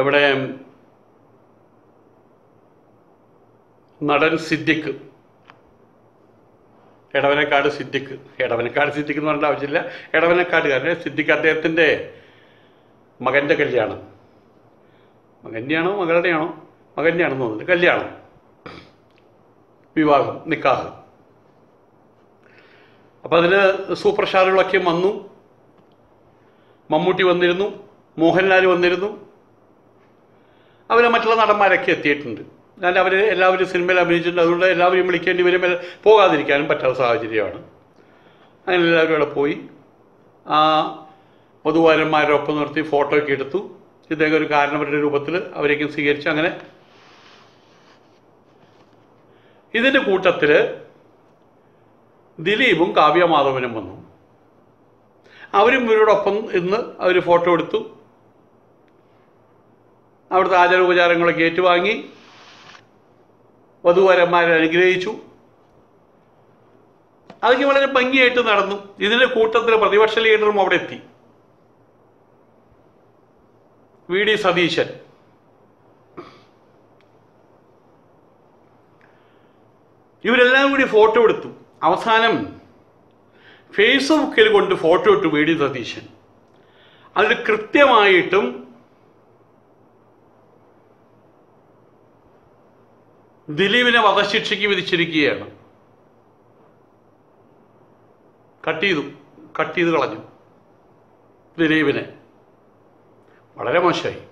ഇവിടെ നടൻ സിദ്ദിഖ് എടവനക്കാട് സിദ്ദിഖ് എടവനക്കാട് സിദ്ദിഖ് എന്ന് പറയേണ്ട ആവശ്യമില്ല എടവനക്കാടുകാരൻ സിദ്ദിഖ് അദ്ദേഹത്തിൻ്റെ മകൻ്റെ കല്യാണം മകൻ്റെയാണോ മകളുടെയാണോ മകൻ്റെയാണെന്ന് തോന്നുന്നു കല്യാണം വിവാഹം നിക്കാഹ് അപ്പം അതിൽ സൂപ്പർ സ്റ്റാറുകളൊക്കെ വന്നു മമ്മൂട്ടി വന്നിരുന്നു മോഹൻലാൽ വന്നിരുന്നു അവർ മറ്റുള്ള നടന്മാരൊക്കെ എത്തിയിട്ടുണ്ട് ഞാൻ അവർ എല്ലാവരും സിനിമയിൽ അഭിനയിച്ചിട്ടുണ്ട് അതുകൊണ്ട് എല്ലാവരെയും വിളിക്കേണ്ടി വരും എല്ലാ- പോകാതിരിക്കാനും പറ്റാത്ത സാഹചര്യമാണ് അങ്ങനെ എല്ലാവരും അവിടെ പോയി ആ വധുവാരന്മാരെ ഒപ്പം നിർത്തി ഫോട്ടോ ഒക്കെ എടുത്തു ഇദ്ദേഹം ഒരു കാരണവരുടെ രൂപത്തിൽ അവരേക്കും സ്വീകരിച്ചു അങ്ങനെ ഇതിൻ്റെ കൂട്ടത്തിൽ ദിലീപും കാവ്യമാധവനും വന്നു അവരും ഇവരോടൊപ്പം ഇന്ന് അവർ ഫോട്ടോ എടുത്തു അവിടുത്തെ ആചാരോപചാരങ്ങളൊക്കെ ഏറ്റുവാങ്ങി വധുവരന്മാരെ അനുഗ്രഹിച്ചു അതൊക്കെ വളരെ ഭംഗിയായിട്ട് നടന്നു ഇതിന്റെ കൂട്ടത്തിൽ പ്രതിപക്ഷ ലീഡറും അവിടെ എത്തി വി ഡി സതീശൻ ഇവരെല്ലാം കൂടി ഫോട്ടോ എടുത്തു അവസാനം ഫേസ്ബുക്കിൽ കൊണ്ട് ഫോട്ടോ ഇട്ടു വി ഡി സതീശൻ അതിൽ കൃത്യമായിട്ടും ദിലീപിനെ വധശിക്ഷയ്ക്ക് വിധിച്ചിരിക്കുകയാണ് കട്ട് ചെയ്തു കട്ട് ചെയ്ത് കളഞ്ഞു ദിലീപിനെ വളരെ മോശമായി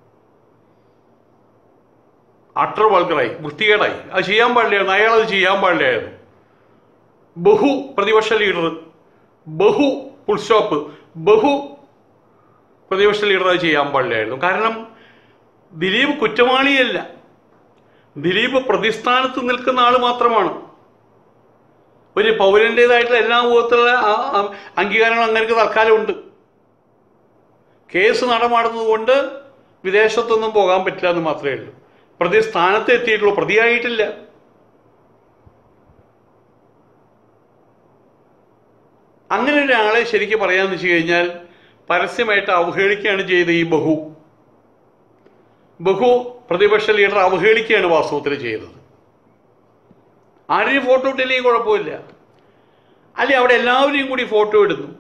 അട്ടർ വൾഗറായി വൃത്തികേടായി അത് ചെയ്യാൻ പാടില്ലായിരുന്നു അയാൾ അത് ചെയ്യാൻ പാടില്ലായിരുന്നു ബഹു പ്രതിപക്ഷ ലീഡർ ബഹു ഫുൾ സ്റ്റോപ്പ് ബഹു പ്രതിപക്ഷ ലീഡർ അത് ചെയ്യാൻ പാടില്ലായിരുന്നു കാരണം ദിലീപ് കുറ്റവാളിയല്ല ദിലീപ് പ്രതിസ്ഥാനത്ത് നിൽക്കുന്ന ആൾ മാത്രമാണ് ഒരു പൗരൻ്റേതായിട്ടുള്ള എല്ലാ വിധത്തിലുള്ള ആ- ആ- അംഗീകാരങ്ങളും അങ്ങനെയൊക്കെ തൽക്കാലം ഉണ്ട് കേസ് നടമാടുന്നത് കൊണ്ട് വിദേശത്തൊന്നും പോകാൻ പറ്റില്ല എന്ന് മാത്രമേ ഉള്ളൂ പ്രതി സ്ഥാനത്ത് എത്തിയിട്ടുള്ളൂ പ്രതിയായിട്ടില്ല അങ്ങനെ ഒരാളെ ശരിക്കും പറയാന്ന് വെച്ച് കഴിഞ്ഞാൽ പരസ്യമായിട്ട് അവഹേളിക്കുകയാണ് ചെയ്ത് ഈ ബഹു ബഹു പ്രതിപക്ഷ ലീഡർ അവഹേളിക്കുകയാണ് വാസ്തവത്തിൽ ചെയ്തത് ആരെയും ഫോട്ടോ ഇട്ടില്ലെങ്കിൽ കുഴപ്പമില്ല അല്ലെ അവിടെ എല്ലാവരെയും കൂടി ഫോട്ടോ ഇടുന്നു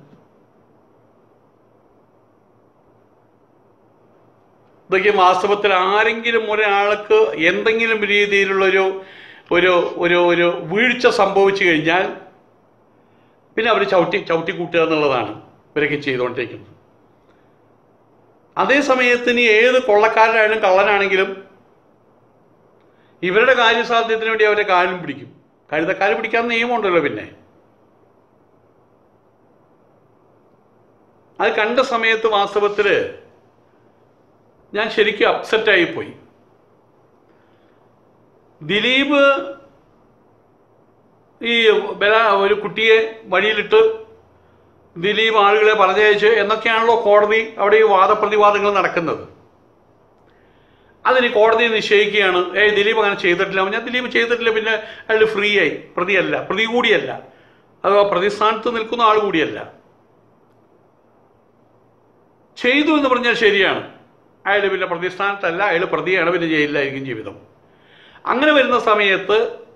ഇതൊക്കെ വാസ്തവത്തിൽ ആരെങ്കിലും ഒരാൾക്ക് എന്തെങ്കിലും രീതിയിലുള്ളൊരു ഒരു ഒരു ഒരു വീഴ്ച സംഭവിച്ചു കഴിഞ്ഞാൽ പിന്നെ അവർ ചവിട്ടി ചവിട്ടി കൂട്ടുക എന്നുള്ളതാണ് ഇവരൊക്കെ ചെയ്തുകൊണ്ടിരിക്കുന്നത് അതേ സമയത്തിന് ഏത് കൊള്ളക്കാരനായാലും കള്ളനാണെങ്കിലും ഇവരുടെ കാര്യസാധ്യത്തിന് വേണ്ടി അവരെ കാലും പിടിക്കും കഴുതക്കാല് പിടിക്കാൻ നിയമമുണ്ടല്ലോ പിന്നെ അത് കണ്ട സമയത്ത് വാസ്തവത്തിൽ ഞാൻ ശരിക്കും അപ്സെറ്റായി പോയി ദിലീപ് ഈ ബല ഒരു കുട്ടിയെ വഴിയിലിട്ട് ദിലീപ് ആളുകളെ പറഞ്ഞയച്ച് എന്നൊക്കെയാണല്ലോ കോടതി അവിടെ ഈ വാദപ്രതിവാദങ്ങൾ നടക്കുന്നത് അതിന് കോടതി നിശ്ചയിക്കുകയാണ് ഏയ് ദിലീപ് അങ്ങനെ ചെയ്തിട്ടില്ല ഞാൻ ദിലീപ് ചെയ്തിട്ടില്ല പിന്നെ അയാൾ ഫ്രീ ആയി പ്രതിയല്ല പ്രതി കൂടിയല്ല അഥവാ പ്രതിസ്ഥാനത്ത് നിൽക്കുന്ന ആൾ കൂടിയല്ല ചെയ്തു എന്ന് പറഞ്ഞാൽ ശരിയാണ് അയാൾ പിന്നെ പ്രതിസ്ഥാനത്തല്ല അയാൾ പ്രതിയാണ് പിന്നെ ജയിലിലായിരിക്കും ജീവിതം അങ്ങനെ വരുന്ന സമയത്ത്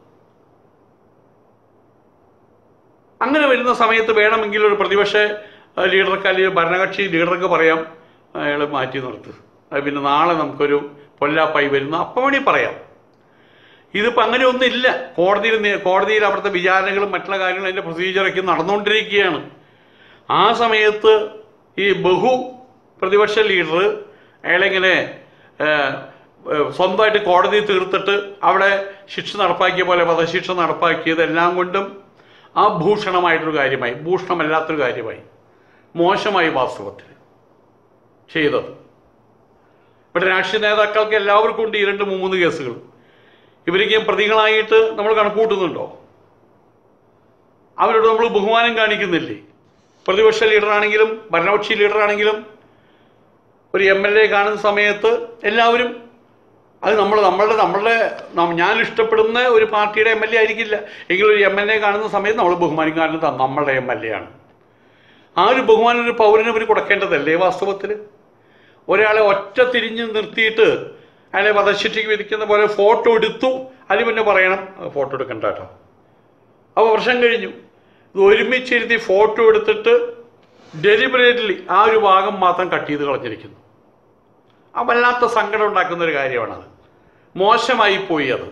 അങ്ങനെ വരുന്ന സമയത്ത് വേണമെങ്കിൽ ഒരു പ്രതിപക്ഷ ഏഹ്, ലീഡർക്ക് അല്ലെങ്കിൽ ഭരണകക്ഷി ലീഡർക്ക് പറയാം അയാൾ മാറ്റി നിർത്ത് അത് പിന്നെ നാളെ നമുക്കൊരു പൊല്ലാപ്പായി വരുന്നു അപ്പം വേണി പറയാം ഇതിപ്പോൾ അങ്ങനെ ഒന്നുമില്ല കോടതിയിൽ നി- കോടതിയിൽ അവിടുത്തെ വിചാരണകളും മറ്റുള്ള കാര്യങ്ങളും അതിൻ്റെ പ്രൊസീജിയറൊക്കെ നടന്നുകൊണ്ടിരിക്കുകയാണ് ആ സമയത്ത് ഈ ബഹു പ്രതിപക്ഷ ലീഡർ അയാളിങ്ങനെ ഏഹ്, ഏഹ്, സ്വന്തമായിട്ട് കോടതി തീർത്തിട്ട് അവിടെ ശിക്ഷ നടപ്പാക്കിയ പോലെ വധശിക്ഷ നടപ്പാക്കിയതെല്ലാം കൊണ്ടും ആ ഭൂഷണമായിട്ടൊരു കാര്യമായി ഭൂഷണമല്ലാത്തൊരു കാര്യമായി മോശമായി വാസ്തവത്തിൽ ചെയ്തത് ഇവിടെ രാഷ്ട്രീയ നേതാക്കൾക്ക് എല്ലാവർക്കും ഉണ്ട് ഈ രണ്ട് മൂന്ന് കേസുകൾ ഇവരൊക്കെ പ്രതികളായിട്ട് നമ്മൾ കണക്കൂട്ടുന്നുണ്ടോ അവരോട് നമ്മൾ ബഹുമാനം കാണിക്കുന്നില്ലേ പ്രതിപക്ഷ ലീഡറാണെങ്കിലും ഭരണപക്ഷി ലീഡറാണെങ്കിലും ഒരു എം എൽ എ കാണുന്ന സമയത്ത് എല്ലാവരും അത് നമ്മൾ നമ്മളുടെ നമ്മളുടെ നം- ഞാൻ ഇഷ്ടപ്പെടുന്ന ഒരു പാർട്ടിയുടെ എം എൽ എ ആയിരിക്കില്ല എങ്കിലും ഒരു എം എൽ എ കാണുന്ന സമയത്ത് നമ്മൾ ബഹുമാനിക്കാറുണ്ട് നമ്മളുടെ എം എൽ എ ആണ് ആ ഒരു ബഹുമാനം ഒരു പൗരന് ഇവർ കൊടുക്കേണ്ടതല്ലേ വാസ്തവത്തിൽ ഒരാളെ ഒറ്റ തിരിഞ്ഞ് നിർത്തിയിട്ട് അയാളെ വധശിക്ഷയ്ക്ക് വിധിക്കുന്ന പോലെ ഫോട്ടോ എടുത്തു അതിന് പിന്നെ പറയണം "ആ, ഫോട്ടോ എടുക്കണ്ട കേട്ടോ അപ്പോൾ വർഷം കഴിഞ്ഞു ഇത് ഒരുമിച്ചിരുത്തി ഫോട്ടോ എടുത്തിട്ട് ഡെലിബറേറ്റ്ലി ആ ഒരു ഭാഗം മാത്രം കട്ട് ചെയ്ത് കളഞ്ഞിരിക്കുന്നു ആ വല്ലാത്ത സങ്കടം ഉണ്ടാക്കുന്ന ഒരു കാര്യമാണത് മോശമായി പോയി അത്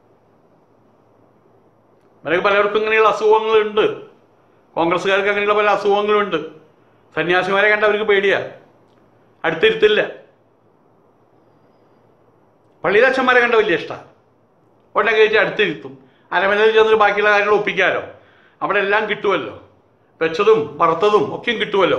അവരൊക്കെ പലർക്കും ഇങ്ങനെയുള്ള അസുഖങ്ങളുണ്ട് കോൺഗ്രസ്സുകാർക്ക് അങ്ങനെയുള്ള പല അസുഖങ്ങളുണ്ട് സന്യാസിമാരെ കണ്ട അവർക്ക് പേടിയാ അടുത്തിരുത്തില്ല പള്ളിയിലച്ഛന്മാരെ കണ്ട വലിയ ഇഷ്ടമാണ് ഉടനെ കയറ്റി അടുത്തിരുത്തും അരമനയിൽ ചെന്നിട്ട് ബാക്കിയുള്ള കാര്യങ്ങൾ ഒപ്പിക്കാമല്ലോ അവിടെ എല്ലാം കിട്ടുമല്ലോ വെച്ചതും വറുത്തതും ഒക്കെയും കിട്ടുമല്ലോ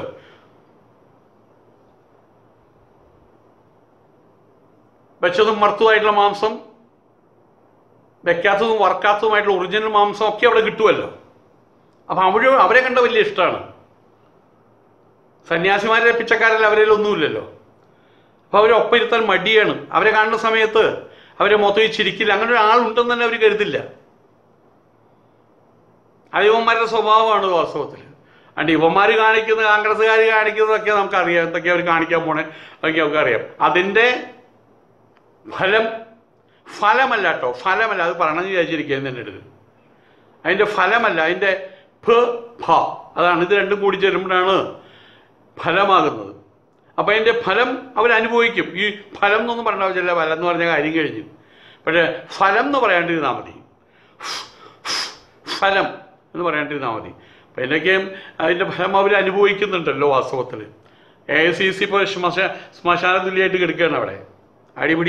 വെച്ചതും വറുത്തതുമായിട്ടുള്ള മാംസം വെക്കാത്തതും വറക്കാത്തതുമായിട്ടുള്ള ഒറിജിനൽ മാംസം ഒക്കെ അവിടെ കിട്ടുമല്ലോ അപ്പം അവിടെ അവരെ കണ്ട വലിയ ഇഷ്ടമാണ് സന്യാസിമാരെ പിച്ചക്കാരല്ല അവരിൽ ഒന്നുമില്ലല്ലോ അപ്പോൾ അവരെ ഒപ്പം ഇരുത്താൻ മടിയാണ് അവരെ കാണുന്ന സമയത്ത് അവരെ മൊത്തം ചിരിക്കില്ല അങ്ങനെ ഒരാളുണ്ടെന്ന് തന്നെ അവർ കരുതില്ല അത് ഇവന്മാരുടെ സ്വഭാവമാണ് വാസ്തവത്തിൽ അണ്ട് ഇവന്മാർ കാണിക്കുന്ന കോൺഗ്രസ്സുകാർ കാണിക്കുന്നതൊക്കെ നമുക്കറിയാം എന്തൊക്കെ അവർ കാണിക്കാൻ പോണേ അതൊക്കെ നമുക്കറിയാം അതിൻ്റെ ഫലം ഫലമല്ല കേട്ടോ ഫലമല്ല അത് പറയണമെന്ന് വിചാരിച്ചിരിക്കുന്നത് എൻ്റെ അടുത്ത് അതിൻ്റെ ഫലമല്ല അതിൻ്റെ ഫ ഫ അതാണ് ഇത് രണ്ടും കൂടി ചേരുമ്പോഴാണ് ഫലമാകുന്നത് അപ്പം അതിൻ്റെ ഫലം അവരനുഭവിക്കും ഈ ഫലം എന്നൊന്നും പറയേണ്ട ആവശ്യമില്ല ഫലം എന്ന് പറഞ്ഞ കാര്യം കഴിഞ്ഞു പക്ഷേ ഫലം എന്ന് പറയാണ്ടിരുന്നാൽ മതി ഫലം എന്ന് പറയാണ്ടിരുന്നാൽ മതി അപ്പം ഇതിനൊക്കെയും അതിൻ്റെ ഫലം അവർ അനുഭവിക്കുന്നുണ്ടല്ലോ വാസ്തവത്തിൽ എ ഐ സി സി ഇപ്പോൾ ശ്മശ ശ്മശാന തുല്യമായിട്ട് കിടക്കുകയാണ് അവിടെ അടിപിടി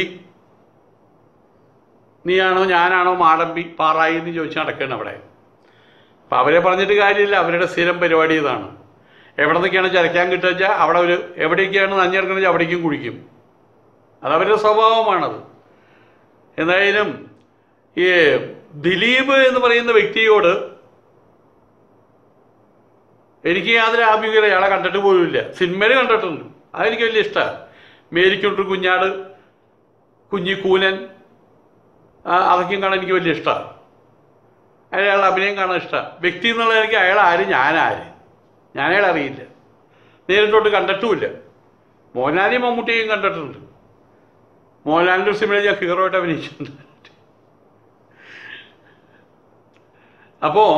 നീയാണോ ഞാനാണോ മാടമ്പി പാറായി എന്ന് ചോദിച്ച് നടക്കുകയാണ് അവിടെ അപ്പം അവരെ പറഞ്ഞിട്ട് കാര്യമില്ല അവരുടെ സ്ഥിരം പരിപാടി ഇതാണ് എവിടെ നിന്നൊക്കെയാണ് ചരക്കാൻ കിട്ടുക വെച്ചാൽ അവിടെ ഒരു എവിടേക്കാണ് നഞ്ഞെടുക്കുന്നത് വെച്ചാൽ അവിടേക്കും കുഴിക്കും അതവരുടെ സ്വഭാവമാണത് എന്തായാലും ഈ ദിലീപ് എന്ന് പറയുന്ന വ്യക്തിയോട് എനിക്ക് യാതൊരു ആഭിമുഖ്യത അയാളെ കണ്ടിട്ട് പോലുമില്ല സിനിമയിൽ കണ്ടിട്ടുണ്ട് അതെനിക്ക് വലിയ ഇഷ്ടമാണ് മേരിക്കുണ്ട് കുഞ്ഞാട് കുഞ്ഞിക്കൂനൻ ആ, അതൊക്കെയും കാണാൻ എനിക്ക് വലിയ ഇഷ്ടമാണ് അയാളുടെ അഭിനയം കാണാൻ ഇഷ്ടമാണ് വ്യക്തി എന്നുള്ള എനിക്ക് അയാൾ ആര് ഞാനാര് ഞാൻ അയാളെ അറിയില്ല നേരിട്ടോട്ട് കണ്ടിട്ടുമില്ല മോഹൻലാലിയും മമ്മൂട്ടിയും കണ്ടിട്ടുണ്ട് മോഹൻലാലിൻ്റെ ഒരു സിനിമയിൽ ഞാൻ ഹീറോ ആയിട്ട് അഭിനയിച്ചിട്ടുണ്ട് അപ്പോൾ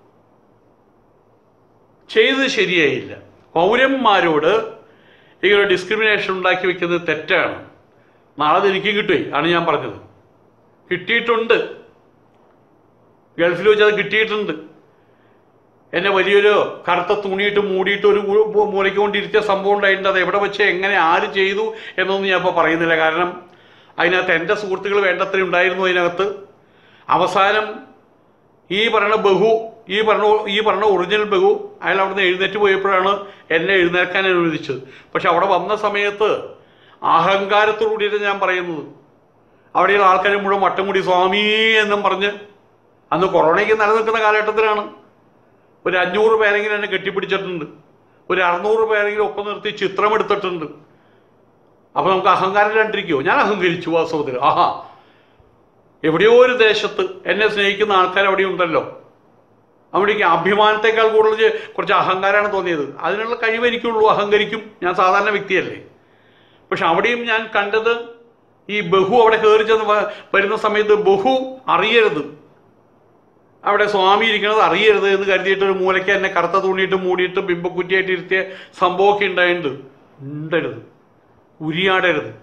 ചെയ്തത് ശരിയായില്ല പൗരന്മാരോട് ഇങ്ങനെ ഡിസ്ക്രിമിനേഷൻ ഉണ്ടാക്കി വെക്കുന്നത് തെറ്റാണ് നാളെ അത് എനിക്കും കിട്ടുമേ ആണ് ഞാൻ പറഞ്ഞത് കിട്ടിയിട്ടുണ്ട് ഗൾഫിൽ വെച്ച് അത് കിട്ടിയിട്ടുണ്ട് എന്നെ വലിയൊരു കറുത്ത തുണിയിട്ട് മൂടിയിട്ട് ഒരു മൂ- മൂലയ്ക്ക് കൊണ്ടിരുത്തിയ സംഭവം ഉണ്ടായിട്ടുണ്ട് അത് എവിടെ വെച്ച് എങ്ങനെ ആര് ചെയ്തു എന്നൊന്നും ഞാൻ ഇപ്പോൾ പറയുന്നില്ല കാരണം അതിനകത്ത് എൻ്റെ സുഹൃത്തുക്കൾ വേണ്ടത്ര ഉണ്ടായിരുന്നു അതിനകത്ത് അവസാനം ഈ പറഞ്ഞ ബഹു ഈ പറഞ്ഞ ഈ പറഞ്ഞ ഒറിജിനൽ ബഹു അയാൾ അവിടുന്ന് എഴുന്നേറ്റ് പോയപ്പോഴാണ് എന്നെ എഴുന്നേൽക്കാൻ അനുവദിച്ചത് പക്ഷെ അവിടെ വന്ന സമയത്ത് അഹങ്കാരത്തോടുകൂടിയിട്ട് ഞാൻ പറയുന്നത് അവിടെയുള്ള ആൾക്കാർ മുഴുവൻ വട്ടം കൂടി സ്വാമി എന്നും പറഞ്ഞ് അന്ന് കൊറോണയ്ക്ക് നിലനിൽക്കുന്ന കാലഘട്ടത്തിലാണ് ഒരു അഞ്ഞൂറ് പേരെങ്കിലും എന്നെ കെട്ടിപ്പിടിച്ചിട്ടുണ്ട് ഒരു അറുന്നൂറ് പേരെങ്കിലും ഒപ്പം നിർത്തി ചിത്രം എടുത്തിട്ടുണ്ട് അപ്പോൾ നമുക്ക് അഹങ്കാരം കണ്ടിരിക്കുമോ ഞാൻ അഹങ്കരിച്ചു വാസ്തവത്തിൽ ആഹാ എവിടെയോ ഒരു ദേശത്ത് എന്നെ സ്നേഹിക്കുന്ന ആൾക്കാർ അവിടെ ഉണ്ടല്ലോ അവിടേക്ക് അഭിമാനത്തെക്കാൾ കൂടുതൽ ചെ- കുറച്ച് അഹങ്കാരമാണ് തോന്നിയത് അതിനുള്ള കഴിവ് എനിക്കുള്ളൂ അഹങ്കരിക്കും ഞാൻ സാധാരണ വ്യക്തിയല്ലേ പക്ഷെ അവിടെയും ഞാൻ കണ്ടത് ഈ ബഹു അവിടെ കയറി ചെന്ന് വ- വരുന്ന സമയത്ത് ബഹു അറിയരുത് അവിടെ സ്വാമി ഇരിക്കുന്നത് അറിയരുത് എന്ന് കരുതിയിട്ട് ഒരു മൂലയ്ക്ക് എന്നെ കറുത്ത തുണിയിട്ട് മൂടിയിട്ട് ബിംബക്കുറ്റിയായിട്ട് ഇരുത്തിയ സംഭവമൊക്കെ ഉണ്ടായിട്ടുണ്ട് ഉണ്ടരുത് ഉരിയാടരുത്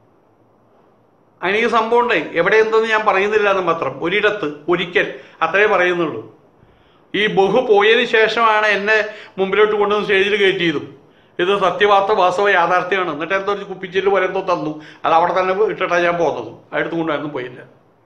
അതിനീ സംഭവം ഉണ്ടായി എവിടെ എന്തെന്ന് ഞാൻ പറയുന്നില്ല എന്ന് മാത്രം ഒരിടത്ത് ഒരിക്കൽ അത്രേ പറയുന്നുള്ളൂ ഈ ബഹു പോയതിന് ശേഷമാണ് എന്നെ മുമ്പിലോട്ട് കൊണ്ടുവന്ന് സ്റ്റേജിൽ കയറ്റിയതും ഇത് സത്യവാർത്ത വാസ്തവ യാഥാർത്ഥ്യമാണ് എന്നിട്ട് എന്തോ ഒരു കുപ്പിച്ചില് പോലെ എന്തോ തന്നു അത് അവിടെ തന്നെ ഇട്ടിട്ടാണ് ഞാൻ പോകുന്നത് അടുത്ത് കൊണ്ടായിരുന്നു പോയില്ല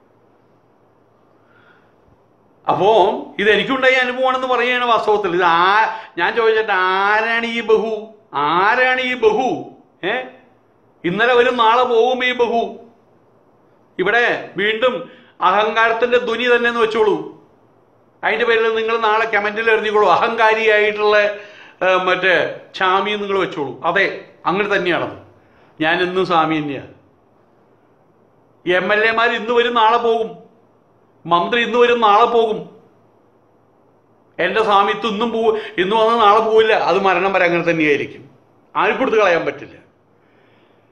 അപ്പോൾ ഇത് എനിക്കുണ്ടായ അനുഭവമാണെന്ന് പറയുകയാണ് വാസ്തവത്തിൽ ഇത് ആ ഞാൻ ചോദിച്ചിട്ട് ആരാണ് ഈ ബഹു ആരാണ് ഈ ബഹു ഏ ഇന്നലെ വരും നാളെ പോകും ഈ ബഹു ഇവിടെ വീണ്ടും അഹങ്കാരത്തിന്റെ ധ്വനി തന്നെ എന്ന് വെച്ചോളൂ അതിന്റെ പേരിൽ നിങ്ങൾ നാളെ കമന്റിൽ എഴുതിക്കോളൂ അഹങ്കാരിയായിട്ടുള്ള ഏ, മറ്റേ ചാമി നിങ്ങൾ വെച്ചോളൂ അതെ അങ്ങനെ തന്നെയാണത് ഞാൻ ഇന്നും സ്വാമി തന്നെയാണ് എം എൽ എമാർ ഇന്ന് വരും നാളെ പോകും മന്ത്രി ഇന്ന് വരും നാളെ പോകും എൻ്റെ സ്വാമിത്വം ഇന്നും പോ ഇന്ന് വന്ന് നാളെ പോവില്ല അത് മരണം വരെ അങ്ങനെ തന്നെയായിരിക്കും ആർക്കും കൊടുത്ത് കളയാൻ പറ്റില്ല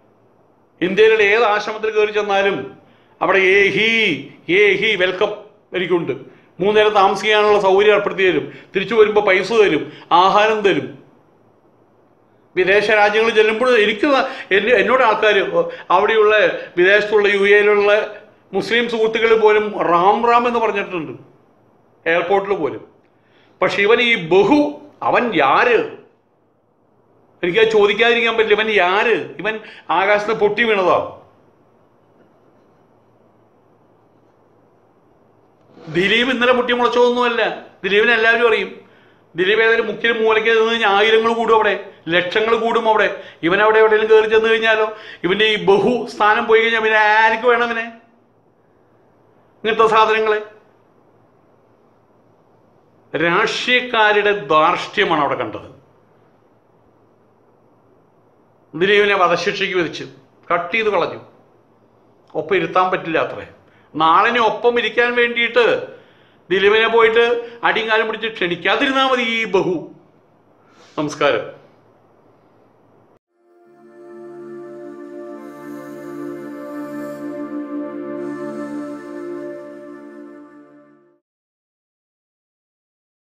ഇന്ത്യയിലുള്ള ഏത് ആശ്രമത്തിൽ കയറി ചെന്നാലും അവിടെ ഏ ഹി ഏ ഹി വെൽക്കം എനിക്കുണ്ട് മൂന്നേരം താമസിക്കാനുള്ള സൗകര്യം ഏർപ്പെടുത്തി തരും തിരിച്ചു വരുമ്പോൾ പൈസ തരും ആഹാരം തരും വിദേശ രാജ്യങ്ങളിൽ ചെല്ലുമ്പോൾ എനിക്ക് ന- എന്നെ- എന്നോട് ആൾക്കാർ അവിടെയുള്ള വിദേശത്തുള്ള യു എയിലുള്ള മുസ്ലിം സുഹൃത്തുക്കൾ പോലും റാം റാം എന്ന് പറഞ്ഞിട്ടുണ്ട് എയർപോർട്ടിൽ പോലും പക്ഷെ ഇവൻ ഈ ബഹു അവൻ യാര് എനിക്ക് അത് ചോദിക്കാതിരിക്കാൻ പറ്റില്ല ഇവൻ യാര് ഇവൻ ആകാശത്ത് പൊട്ടി വീണതാ ദിലീപ് ഇന്നലെ പൊട്ടി മുളച്ചതൊന്നുമല്ല ദിലീപിനെ എല്ലാവരും അറിയും ദിലീപ് ഏതായാലും മുക്കിലും മൂലയ്ക്ക് നിന്ന് കഴിഞ്ഞാൽ ആയിരങ്ങൾ കൂടും അവിടെ ലക്ഷങ്ങൾ കൂടും അവിടെ ഇവൻ അവിടെ എവിടെയെങ്കിലും കയറി ചെന്ന് കഴിഞ്ഞാലോ ഇവന്റെ ഈ ബഹു സ്ഥാനം പോയി കഴിഞ്ഞാൽ പിന്നെ ആർക്ക് വേണം ഇവനെ ഇങ്ങനത്തെ സാധനങ്ങളെ രാഷ്ട്രീയക്കാരുടെ ധാർഷ്ട്യമാണ് അവിടെ കണ്ടത് ദിലീപിനെ വധശിക്ഷയ്ക്ക് വിധിച്ചു കട്ട് ചെയ്ത് കളഞ്ഞു ഒപ്പം ഇരുത്താൻ പറ്റില്ല അത്രേ നാളെ ഒപ്പം ഇരിക്കാൻ വേണ്ടിയിട്ട് ദിലീപിനെ പോയിട്ട് അടിയും കാലം പിടിച്ച് ക്ഷണിക്കാതിരുന്നാൽ മതി ഈ ബഹു നമസ്കാരം